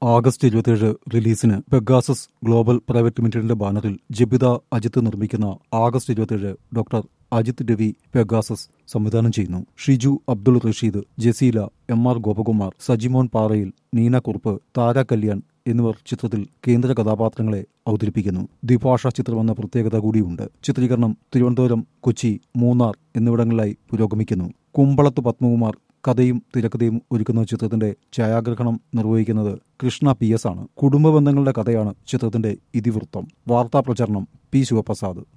August ഇരുപത്തിയേഴ് റിലീസിന് Pegasus global private ലിമിറ്റഡിന്റെ ബാനറിൽ ജബിത അജിത്ത് നിർമ്മിക്കുന്ന ആഗസ്റ്റ് ഇരുപത്തിയേഴ് ഡോക്ടർ അജിത് രവി പെഗാസസ് സംവിധാനം ചെയ്യുന്നു ഷിജു അബ്ദുൾ റഷീദ് ജസീല എം ആർ ഗോപകുമാർ സജിമോൻ പാറയിൽ നീന കുറുപ്പ് താര കല്യാൺ എന്നിവർ ചിത്രത്തിൽ കേന്ദ്ര കഥാപാത്രങ്ങളെ അവതരിപ്പിക്കുന്നു ദ്വിഭാഷാ ചിത്രമെന്ന പ്രത്യേകത കൂടിയുണ്ട് ചിത്രീകരണം തിരുവനന്തപുരം കൊച്ചി മൂന്നാർ എന്നിവിടങ്ങളിലായി പുരോഗമിക്കുന്നു കുമ്പളത്ത് പത്മകുമാർ കഥയും തിരക്കഥയും ഒരുക്കുന്ന ചിത്രത്തിന്റെ ഛായാഗ്രഹണം നിർവഹിക്കുന്നത് കൃഷ്ണ പി എസ് ആണ് കുടുംബ ബന്ധങ്ങളുടെ കഥയാണ് ചിത്രത്തിന്റെ ഇതിവൃത്തം വാർത്താ പ്രചരണം പി ശിവപ്രസാദ്